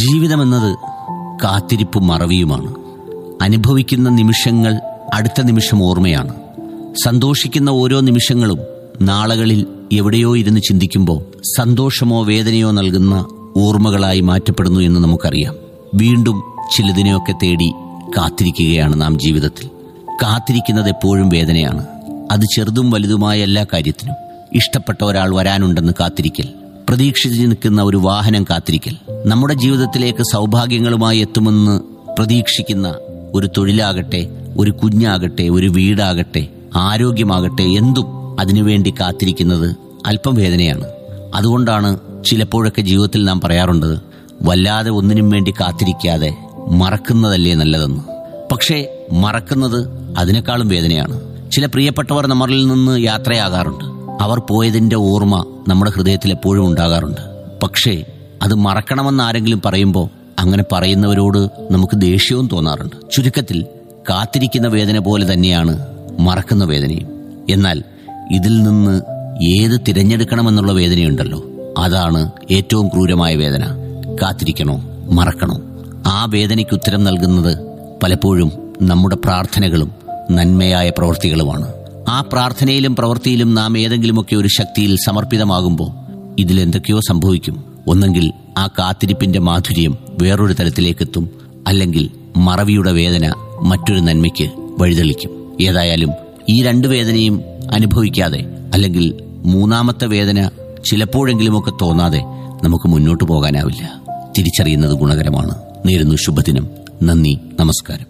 ജീവിതമെന്നത് കാത്തിരിപ്പും മറവിയുമാണ് അനുഭവിക്കുന്ന നിമിഷങ്ങൾ അടുത്ത നിമിഷം ഓർമ്മയാണ് സന്തോഷിക്കുന്ന ഓരോ നിമിഷങ്ങളും നാളകളിൽ എവിടെയോ ഇരുന്ന് ചിന്തിക്കുമ്പോൾ സന്തോഷമോ വേദനയോ നൽകുന്ന ഓർമ്മകളായി മാറ്റപ്പെടുന്നു എന്ന് നമുക്കറിയാം വീണ്ടും ചിലതിനെയൊക്കെ തേടി കാത്തിരിക്കുകയാണ് നാം ജീവിതത്തിൽ കാത്തിരിക്കുന്നത് എപ്പോഴും വേദനയാണ് അത് ചെറുതും വലുതുമായ എല്ലാ കാര്യത്തിനും ഇഷ്ടപ്പെട്ട ഒരാൾ വരാനുണ്ടെന്ന് കാത്തിരിക്കൽ പ്രതീക്ഷിച്ച് നിൽക്കുന്ന ഒരു വാഹനം കാത്തിരിക്കൽ നമ്മുടെ ജീവിതത്തിലേക്ക് സൗഭാഗ്യങ്ങളുമായി എത്തുമെന്ന് പ്രതീക്ഷിക്കുന്ന ഒരു തൊഴിലാകട്ടെ ഒരു കുഞ്ഞാകട്ടെ ഒരു വീടാകട്ടെ ആരോഗ്യമാകട്ടെ എന്തും അതിനുവേണ്ടി കാത്തിരിക്കുന്നത് അല്പം വേദനയാണ് അതുകൊണ്ടാണ് ചിലപ്പോഴൊക്കെ ജീവിതത്തിൽ നാം പറയാറുണ്ട് വല്ലാതെ ഒന്നിനും വേണ്ടി കാത്തിരിക്കാതെ മറക്കുന്നതല്ലേ നല്ലതെന്ന് പക്ഷേ മറക്കുന്നത് അതിനേക്കാളും വേദനയാണ് ചില പ്രിയപ്പെട്ടവർ നമ്മളിൽ നിന്ന് യാത്രയാകാറുണ്ട് അവർ പോയതിന്റെ ഓർമ്മ നമ്മുടെ ഹൃദയത്തിൽ എപ്പോഴും ഉണ്ടാകാറുണ്ട് പക്ഷേ അത് മറക്കണമെന്ന് ആരെങ്കിലും പറയുമ്പോൾ അങ്ങനെ പറയുന്നവരോട് നമുക്ക് ദേഷ്യവും തോന്നാറുണ്ട് ചുരുക്കത്തിൽ കാത്തിരിക്കുന്ന വേദന പോലെ തന്നെയാണ് മറക്കുന്ന വേദനയും എന്നാൽ ഇതിൽ നിന്ന് ഏത് തിരഞ്ഞെടുക്കണമെന്നുള്ള വേദനയുണ്ടല്ലോ അതാണ് ഏറ്റവും ക്രൂരമായ വേദന കാത്തിരിക്കണോ മറക്കണോ ആ വേദനയ്ക്ക് ഉത്തരം നൽകുന്നത് പലപ്പോഴും നമ്മുടെ പ്രാർത്ഥനകളും നന്മയായ പ്രവൃത്തികളുമാണ് ആ പ്രാർത്ഥനയിലും പ്രവൃത്തിയിലും നാം ഏതെങ്കിലുമൊക്കെ ഒരു ശക്തിയിൽ സമർപ്പിതമാകുമ്പോൾ ഇതിലെന്തൊക്കെയോ സംഭവിക്കും ഒന്നെങ്കിൽ ആ കാത്തിരിപ്പിന്റെ മാധുര്യം വേറൊരു തലത്തിലേക്കെത്തും അല്ലെങ്കിൽ മറവിയുടെ വേദന മറ്റൊരു നന്മയ്ക്ക് വഴിതെളിക്കും ഏതായാലും ഈ രണ്ട് വേദനയും അനുഭവിക്കാതെ അല്ലെങ്കിൽ മൂന്നാമത്തെ വേദന ചിലപ്പോഴെങ്കിലുമൊക്കെ തോന്നാതെ നമുക്ക് മുന്നോട്ട് പോകാനാവില്ല തിരിച്ചറിയുന്നത് ഗുണകരമാണ് നേരുന്നു ശുഭദിനം നന്ദി നമസ്കാരം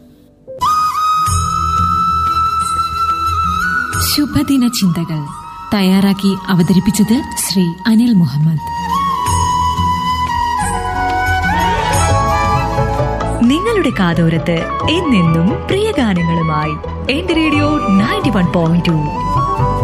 ശുഭദിന ചിന്തകൾ തയ്യാറാക്കി അവതരിപ്പിച്ചത് ശ്രീ അനിൽ മുഹമ്മദ് നിങ്ങളുടെ കാതോരത്ത് എന്നെന്നും പ്രിയ ഗാനങ്ങളുമായി എന്റെ radio ninety one point to